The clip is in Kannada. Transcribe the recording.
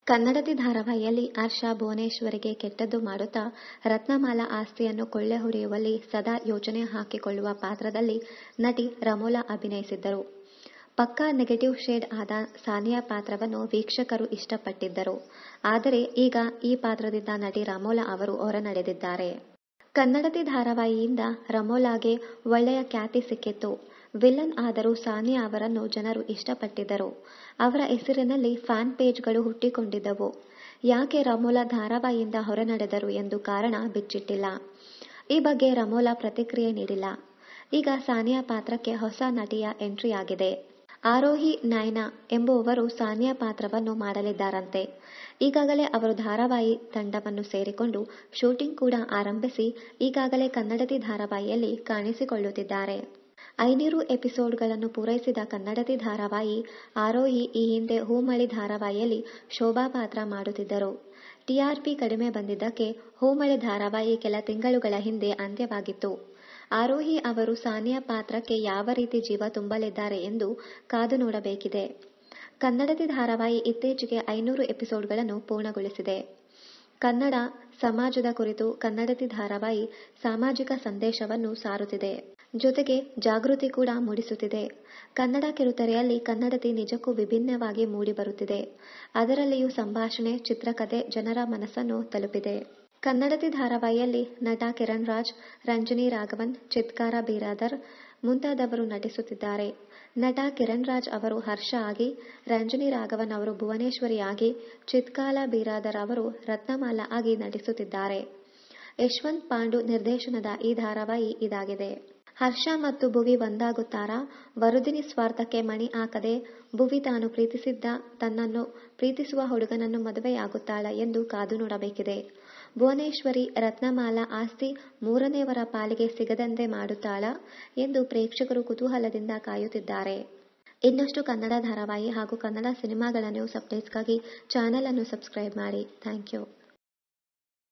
ಕನ್ನಡತಿ ಧಾರಾವಾಹಿಯಲ್ಲಿ ಆರ್ಷಾ ಭುವನೇಶ್ವರಿಗೆ ಕೆಟ್ಟದ್ದು ಮಾಡುತ್ತಾ ರತ್ನಮಾಲಾ ಆಸ್ತಿಯನ್ನು ಕೊಳ್ಳೆ ಹೊಡೆಯುವಲ್ಲಿ ಸದಾ ಯೋಚನೆ ಹಾಕಿಕೊಳ್ಳುವ ಪಾತ್ರದಲ್ಲಿ ನಟಿ ರಮೋಲಾ ಅಭಿನಯಿಸಿದ್ದರು ಪಕ್ಕಾ ನೆಗೆಟಿವ್ ಶೇಡ್ ಆದ ಸಾನಿಯಾ ಪಾತ್ರವನ್ನು ವೀಕ್ಷಕರು ಇಷ್ಟಪಟ್ಟಿದ್ದರು ಆದರೆ ಈಗ ಈ ಪಾತ್ರದಿಂದ ನಟಿ ರಮೋಲಾ ಅವರು ಹೊರನಡೆದಿದ್ದಾರೆ ಕನ್ನಡತಿ ಧಾರಾವಾಹಿಯಿಂದ ರಮೋಲಾಗೆ ಒಳ್ಳೆಯ ಖ್ಯಾತಿ ಸಿಕ್ಕಿತ್ತು ವಿಲನ್ ಆದರೂ ಸಾನಿಯಾ ಅವರನ್ನು ಜನರು ಇಷ್ಟಪಟ್ಟಿದ್ದರು ಅವರ ಹೆಸರಿನಲ್ಲಿ ಫ್ಯಾನ್ ಪೇಜ್ಗಳು ಹುಟ್ಟಿಕೊಂಡಿದ್ದವು ಯಾಕೆ ರಮೋಲಾ ಧಾರಾವಾಹಿಯಿಂದ ಹೊರನಡೆದರು ಎಂದು ಕಾರಣ ಬಿಚ್ಚಿಟ್ಟಿಲ್ಲ ಈ ಬಗ್ಗೆ ರಮೋಲಾ ಪ್ರತಿಕ್ರಿಯೆ ನೀಡಿಲ್ಲ ಈಗ ಸಾನಿಯಾ ಪಾತ್ರಕ್ಕೆ ಹೊಸ ನಟಿಯ ಎಂಟ್ರಿ ಆಗಿದೆ ಆರೋಹಿ ನೈನಾ ಎಂಬುವವರು ಸಾನಿಯಾ ಪಾತ್ರವನ್ನು ಮಾಡಲಿದ್ದಾರಂತೆ ಈಗಾಗಲೇ ಅವರು ಧಾರಾವಾಹಿ ತಂಡವನ್ನು ಸೇರಿಕೊಂಡು ಶೂಟಿಂಗ್ ಕೂಡ ಆರಂಭಿಸಿ ಈಗಾಗಲೇ ಕನ್ನಡತಿ ಧಾರಾವಾಹಿಯಲ್ಲಿ ಕಾಣಿಸಿಕೊಳ್ಳುತ್ತಿದ್ದಾರೆ ಐನೂರು ಎಪಿಸೋಡ್ಗಳನ್ನು ಪೂರೈಸಿದ ಕನ್ನಡತಿ ಧಾರಾವಾಹಿ ಆರೋಹಿ ಈ ಹಿಂದೆ ಹೂಮಳಿ ಧಾರಾವಾಹಿಯಲ್ಲಿ ಶೋಭಾ ಪಾತ್ರ ಮಾಡುತ್ತಿದ್ದರು ಟಿಆರ್ಪಿ ಕಡಿಮೆ ಬಂದಿದ್ದಕ್ಕೆ ಹೂಮಳೆ ಧಾರಾವಾಹಿ ಕೆಲ ತಿಂಗಳುಗಳ ಹಿಂದೆ ಅಂತ್ಯವಾಗಿತ್ತು ಆರೋಹಿ ಅವರು ಸಾನಿಯಾ ಪಾತ್ರಕ್ಕೆ ಯಾವ ರೀತಿ ಜೀವ ತುಂಬಲಿದ್ದಾರೆ ಎಂದು ಕಾದು ನೋಡಬೇಕಿದೆ ಕನ್ನಡತಿ ಧಾರಾವಾಹಿ ಇತ್ತೀಚೆಗೆ ಐನೂರು ಎಪಿಸೋಡ್ಗಳನ್ನು ಪೂರ್ಣಗೊಳಿಸಿದೆ ಕನ್ನಡ ಸಮಾಜದ ಕುರಿತು ಕನ್ನಡತಿ ಧಾರಾವಾಹಿ ಸಾಮಾಜಿಕ ಸಂದೇಶವನ್ನು ಸಾರುತ್ತಿದೆ ಜೊತೆಗೆ ಜಾಗೃತಿ ಕೂಡ ಮೂಡಿಸುತ್ತಿದೆ ಕನ್ನಡ ಕಿರುತೆರೆಯಲ್ಲಿ ಕನ್ನಡತಿ ನಿಜಕ್ಕೂ ವಿಭಿನ್ನವಾಗಿ ಮೂಡಿಬರುತ್ತಿದೆ ಅದರಲ್ಲಿಯೂ ಸಂಭಾಷಣೆ ಚಿತ್ರಕಥೆ ಜನರ ಮನಸ್ಸನ್ನು ತಲುಪಿದೆ ಕನ್ನಡತಿ ಧಾರಾವಾಹಿಯಲ್ಲಿ ನಟ ಕಿರಣ್ ರಾಜ್ ರಂಜನಿ ರಾಘವನ್ ಚಿತ್ಕಾರ ಬೀರಾದರ್ ಮುಂತಾದವರು ನಟಿಸುತ್ತಿದ್ದಾರೆ ನಟ ಕಿರಣ್ ರಾಜ್ ಅವರು ಹರ್ಷ ಆಗಿ ರಂಜನಿ ರಾಘವನ್ ಅವರು ಭುವನೇಶ್ವರಿ ಆಗಿ ಚಿತ್ಕಾಲ ಬೀರಾದರ್ ಅವರು ರತ್ನಮಾಲಾ ಆಗಿ ನಟಿಸುತ್ತಿದ್ದಾರೆ ಯಶವಂತ್ ಪಾಂಡು ನಿರ್ದೇಶನದ ಈ ಧಾರಾವಾಹಿ ಇದಾಗಿದೆ ಹರ್ಷ ಮತ್ತು ಭುವಿ ಒಂದಾಗುತ್ತಾರಾ ವರುದಿನಿ ಸ್ವಾರ್ಥಕ್ಕೆ ಮಣಿ ಹಾಕದೆ ಭುವಿ ತಾನು ಪ್ರೀತಿಸಿದ್ದ ತನ್ನನ್ನು ಪ್ರೀತಿಸುವ ಹುಡುಗನನ್ನು ಮದುವೆಯಾಗುತ್ತಾಳ ಎಂದು ಕಾದು ನೋಡಬೇಕಿದೆ ಭುವನೇಶ್ವರಿ ರತ್ನಮಾಲಾ ಆಸ್ತಿ ಮೂರನೇವರ ಪಾಲಿಗೆ ಸಿಗದಂತೆ ಮಾಡುತ್ತಾಳ ಎಂದು ಪ್ರೇಕ್ಷಕರು ಕುತೂಹಲದಿಂದ ಕಾಯುತ್ತಿದ್ದಾರೆ ಇನ್ನಷ್ಟು ಕನ್ನಡ ಧಾರಾವಾಹಿ ಹಾಗೂ ಕನ್ನಡ ಸಿನಿಮಾಗಳ ನ್ಯೂಸ್ ಅಪ್ಡೇಟ್ಸ್ಗಾಗಿ ಚಾನೆಲ್ ಅನ್ನು ಸಬ್ಸ್ಕ್ರೈಬ್ ಮಾಡಿ ಥ್ಯಾಂಕ್ ಯು